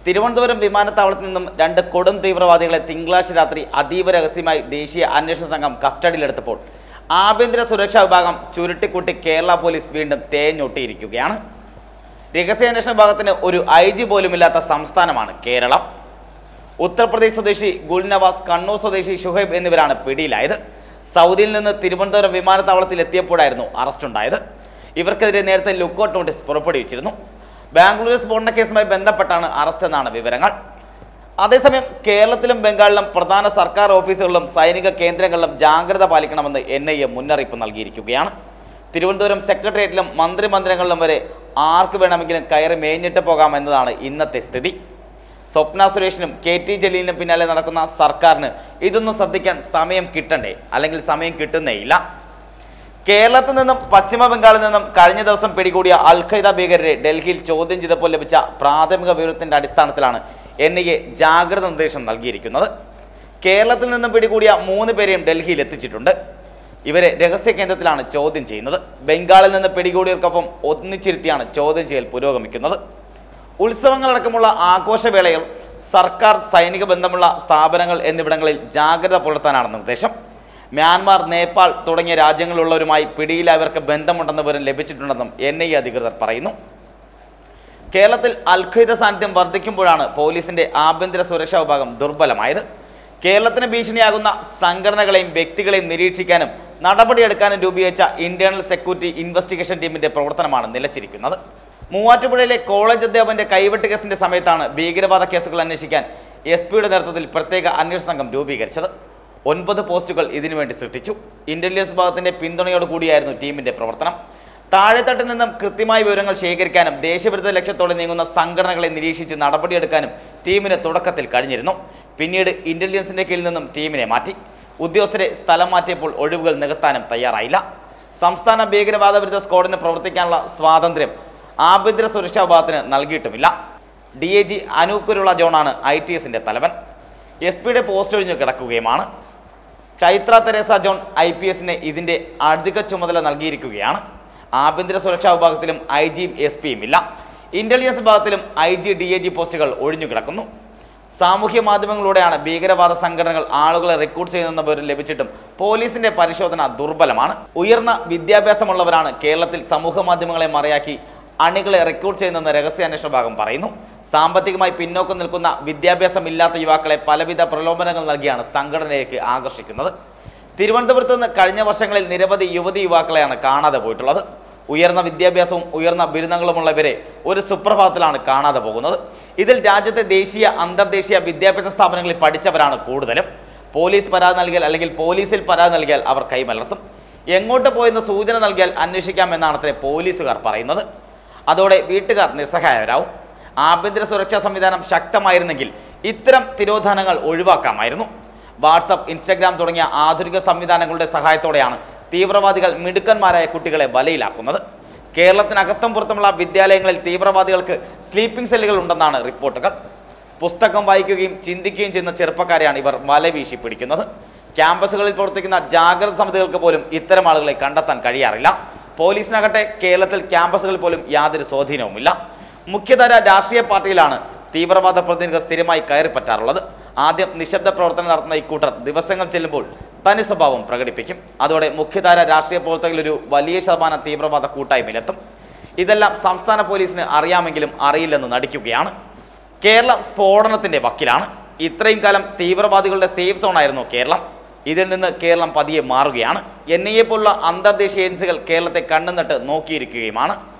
തിരുവനന്തപുരം വിമാനത്താവളത്തിൽ നിന്നും രണ്ട് കൊടും തീവ്രവാദികളെ തിങ്കളാഴ്ച രാത്രി അതീവ രഹസ്യമായി ദേശീയ അന്വേഷണ സംഘം കസ്റ്റഡിയിലെടുത്തപ്പോൾ ആഭ്യന്തര സുരക്ഷാ വിഭാഗം ചുരുട്ടിക്കൂട്ടി കേരള പോലീസ് വീണ്ടും തേഞ്ഞൊട്ടിയിരിക്കുകയാണ് രഹസ്യാന്വേഷണ വിഭാഗത്തിന് ഒരു ഐ ജി പോലുമില്ലാത്ത സംസ്ഥാനമാണ് കേരളം ഉത്തർപ്രദേശ് സ്വദേശി ഗുൽനവാസ് കണ്ണൂർ സ്വദേശി ഷുഹൈബ് എന്നിവരാണ് പിടിയിലായത് സൗദിയിൽ നിന്ന് തിരുവനന്തപുരം വിമാനത്താവളത്തിൽ എത്തിയപ്പോഴായിരുന്നു അറസ്റ്റുണ്ടായത് ഇവർക്കെതിരെ നേരത്തെ ലുക്കൌട്ട് നോട്ടീസ് പുറപ്പെടുവിച്ചിരുന്നു ബാംഗ്ലൂർ സ്ഫോടന കേസുമായി ബന്ധപ്പെട്ടാണ് അറസ്റ്റ് എന്നാണ് വിവരങ്ങൾ അതേസമയം കേരളത്തിലും ബംഗാളിലും പ്രധാന സർക്കാർ ഓഫീസുകളിലും സൈനിക കേന്ദ്രങ്ങളിലും ജാഗ്രത പാലിക്കണമെന്ന് എൻ ഐ എ മുന്നറിയിപ്പ് നൽകിയിരിക്കുകയാണ് തിരുവനന്തപുരം സെക്രട്ടേറിയറ്റിലും മന്ത്രിമന്ദിരങ്ങളിലും വരെ ആർക്ക് വേണമെങ്കിലും കയറി മേഞ്ഞിട്ട് പോകാമെന്നതാണ് ഇന്നത്തെ സ്ഥിതി സ്വപ്ന സുരേഷിനും കെ ടി ജലീലിനും പിന്നാലെ നടക്കുന്ന സർക്കാരിന് ഇതൊന്നും ശ്രദ്ധിക്കാൻ സമയം കിട്ടണ്ടേ അല്ലെങ്കിൽ സമയം കിട്ടുന്നേയില്ല കേരളത്തിൽ നിന്നും പശ്ചിമ ബംഗാളിൽ നിന്നും കഴിഞ്ഞ ദിവസം പിടികൂടിയ അൽ ഖൈദ ഭീകരരെ ഡൽഹിയിൽ ചോദ്യം ചെയ്തപ്പോൾ ലഭിച്ച പ്രാഥമിക വിവരത്തിന്റെ അടിസ്ഥാനത്തിലാണ് എൻ ഐ എ ജാഗ്രത നിർദ്ദേശം നൽകിയിരിക്കുന്നത് കേരളത്തിൽ നിന്നും പിടികൂടിയ മൂന്ന് പേരെയും ഡൽഹിയിൽ എത്തിച്ചിട്ടുണ്ട് ഇവരെ രഹസ്യ കേന്ദ്രത്തിലാണ് ചോദ്യം ചെയ്യുന്നത് ബംഗാളിൽ നിന്ന് പിടികൂടിയവർക്കൊപ്പം ഒന്നിച്ചിരുത്തിയാണ് ചോദ്യം ചെയ്യൽ പുരോഗമിക്കുന്നത് ഉത്സവങ്ങളടക്കമുള്ള ആഘോഷവേളയിൽ സർക്കാർ സൈനിക ബന്ധമുള്ള സ്ഥാപനങ്ങൾ എന്നിവിടങ്ങളിൽ ജാഗ്രത പുലർത്താനാണ് നിർദ്ദേശം മ്യാൻമാർ നേപ്പാൾ തുടങ്ങിയ രാജ്യങ്ങളിലുള്ളവരുമായി പിടിയിലായവർക്ക് ബന്ധമുണ്ടെന്ന വിവരം ലഭിച്ചിട്ടുണ്ടെന്നും എൻ ഐ അധികൃതർ പറയുന്നു കേരളത്തിൽ അൽഖയ്ദ സാന്നിധ്യം വർദ്ധിക്കുമ്പോഴാണ് പോലീസിന്റെ ആഭ്യന്തര സുരക്ഷാ വിഭാഗം ദുർബലമായത് കേരളത്തിന് ഭീഷണിയാകുന്ന സംഘടനകളെയും വ്യക്തികളെയും നിരീക്ഷിക്കാനും നടപടിയെടുക്കാനും രൂപീകരിച്ച ഇന്റേണൽ സെക്യൂരിറ്റി ഇൻവെസ്റ്റിഗേഷൻ ടീമിന്റെ പ്രവർത്തനമാണ് നിലച്ചിരിക്കുന്നത് മൂവാറ്റുപുഴയിലെ കോളേജ് അധ്യാപകന്റെ കൈവെട്ട് കേസിന്റെ സമയത്താണ് ഭീകരവാദ കേസുകൾ അന്വേഷിക്കാൻ എസ് പിയുടെ നേതൃത്വത്തിൽ പ്രത്യേക അന്വേഷണ സംഘം രൂപീകരിച്ചത് ഒൻപത് പോസ്റ്റുകൾ ഇതിനുവേണ്ടി സൃഷ്ടിച്ചു ഇന്റലിജൻസ് വിഭാഗത്തിന്റെ പിന്തുണയോട് കൂടിയായിരുന്നു ടീമിന്റെ പ്രവർത്തനം താഴെത്തട്ടിൽ നിന്നും കൃത്യമായ വിവരങ്ങൾ ശേഖരിക്കാനും ദേശവിരുദ്ധ ലക്ഷ്യത്തോടെ നീങ്ങുന്ന സംഘടനകളെ നിരീക്ഷിച്ച് നടപടിയെടുക്കാനും ടീമിന് തുടക്കത്തിൽ കഴിഞ്ഞിരുന്നു പിന്നീട് ഇന്റലിജൻസിന്റെ കീഴിൽ നിന്നും ടീമിനെ മാറ്റി ഉദ്യോഗസ്ഥരെ സ്ഥലം മാറ്റിയപ്പോൾ ഒഴിവുകൾ നികത്താനും തയ്യാറായില്ല സംസ്ഥാന ഭീകരവാദ വിരുദ്ധ സ്ക്വാഡിന് പ്രവർത്തിക്കാനുള്ള സ്വാതന്ത്ര്യം ആഭ്യന്തര സുരക്ഷാ വിഭാഗത്തിന് നൽകിയിട്ടുമില്ല D A G Anoop Kuruvilla ജോണാണ് ഐ ടി എസിന്റെ തലവൻ എസ് പിയുടെ പോസ്റ്റ് ഒഴിഞ്ഞു കിടക്കുകയുമാണ് Chaithra Teresa John I P എസിന് ഇതിന്റെ അധിക ചുമതല നൽകിയിരിക്കുകയാണ് ആഭ്യന്തര സുരക്ഷാ വിഭാഗത്തിലും ഐ ജിയും എസ് പിയും ഇല്ല ഇന്റലിജൻസ് വിഭാഗത്തിലും I G D A G പോസ്റ്റുകൾ ഒഴിഞ്ഞു കിടക്കുന്നു സാമൂഹ്യ മാധ്യമങ്ങളിലൂടെയാണ് ഭീകരവാദ സംഘടനകൾ ആളുകളെ റിക്രൂട്ട് ചെയ്യുന്ന വിവരം ലഭിച്ചിട്ടും പോലീസിന്റെ പരിശോധന ദുർബലമാണ് ഉയർന്ന വിദ്യാഭ്യാസമുള്ളവരാണ് കേരളത്തിൽ സമൂഹ മാധ്യമങ്ങളെ മറയാക്കി അണികളെ റിക്രൂട്ട് ചെയ്യുന്നെന്ന് രഹസ്യാന്വേഷണ വിഭാഗം പറയുന്നു സാമ്പത്തികമായി പിന്നോക്കം നിൽക്കുന്ന വിദ്യാഭ്യാസമില്ലാത്ത യുവാക്കളെ പലവിധ പ്രലോഭനങ്ങൾ നൽകിയാണ് സംഘടനയിലേക്ക് ആകർഷിക്കുന്നത് തിരുവനന്തപുരത്ത് നിന്ന് കഴിഞ്ഞ വർഷങ്ങളിൽ നിരവധി യുവതി യുവാക്കളെയാണ് കാണാതെ പോയിട്ടുള്ളത് ഉയർന്ന വിദ്യാഭ്യാസവും ഉയർന്ന ബിരുദങ്ങളുമുള്ള ഇവരെ ഒരു സുപ്രഭാതത്തിലാണ് കാണാതെ പോകുന്നത് ഇതിൽ രാജ്യത്തെ ദേശീയ അന്തർദേശീയ വിദ്യാഭ്യാസ സ്ഥാപനങ്ങളിൽ പഠിച്ചവരാണ് കൂടുതലും പോലീസ് പരാതി നൽകിയാൽ അല്ലെങ്കിൽ പോലീസിൽ പരാതി നൽകിയാൽ അവർ കൈമലർത്തും എങ്ങോട്ട് പോയെന്ന് സൂചന നൽകിയാൽ അന്വേഷിക്കാമെന്നാണ് അത്രേ പോലീസുകാർ പറയുന്നത് അതോടെ വീട്ടുകാർ നിസ്സഹായരാവും ആഭ്യന്തര സുരക്ഷാ സംവിധാനം ശക്തമായിരുന്നെങ്കിൽ ഇത്തരം തിരോധാനങ്ങൾ ഒഴിവാക്കാമായിരുന്നു വാട്സപ്പ് ഇൻസ്റ്റഗ്രാം തുടങ്ങിയ ആധുനിക സംവിധാനങ്ങളുടെ സഹായത്തോടെയാണ് തീവ്രവാദികൾ മിടുക്കന്മാരായ കുട്ടികളെ വലയിലാക്കുന്നത് കേരളത്തിനകത്തും പുറത്തുമുള്ള വിദ്യാലയങ്ങളിൽ തീവ്രവാദികൾക്ക് സ്ലീപ്പിംഗ് സെല്ലുകൾ ഉണ്ടെന്നാണ് റിപ്പോർട്ടുകൾ പുസ്തകം വായിക്കുകയും ചിന്തിക്കുകയും ചെയ്യുന്ന ചെറുപ്പക്കാരെയാണ് ഇവർ വലവീശി പിടിക്കുന്നത് ക്യാമ്പസുകളിൽ പ്രവർത്തിക്കുന്ന ജാഗ്രത സമിതികൾക്ക് പോലും ഇത്തരം ആളുകളെ കണ്ടെത്താൻ കഴിയാറില്ല പോലീസിനാകട്ടെ കേരളത്തിൽ ക്യാമ്പസുകളിൽ പോലും യാതൊരു സ്വാധീനവുമില്ല മുഖ്യധാര രാഷ്ട്രീയ പാർട്ടിയിലാണ് തീവ്രവാദ പ്രതിനിധികൾ സ്ഥിരമായി കയറിപ്പറ്റാറുള്ളത് ആദ്യം നിശബ്ദ പ്രവർത്തനം നടത്തുന്ന ഇക്കൂട്ടർ ദിവസങ്ങൾ ചെല്ലുമ്പോൾ തനി സ്വഭാവം പ്രകടിപ്പിക്കും അതോടെ മുഖ്യധാര രാഷ്ട്രീയ പ്രവർത്തകരിൽ ഒരു വലിയ ശതമാനം തീവ്രവാദ കൂട്ടായ്മയിലെത്തും ഇതെല്ലാം സംസ്ഥാന പോലീസിന് അറിയാമെങ്കിലും അറിയില്ലെന്ന് നടിക്കുകയാണ് കേരളം സ്ഫോടനത്തിന്റെ വക്കിലാണ് ഇത്രയും കാലം തീവ്രവാദികളുടെ സേഫ് സോൺ ആയിരുന്നു കേരളം ഇതിൽ നിന്ന് കേരളം പതിയെ മാറുകയാണ് എൻ ഐ എ പോലുള്ള അന്തർദേശീയ ഏജൻസികൾ കേരളത്തെ കണ്ണുനട്ട് നോക്കിയിരിക്കുകയുമാണ്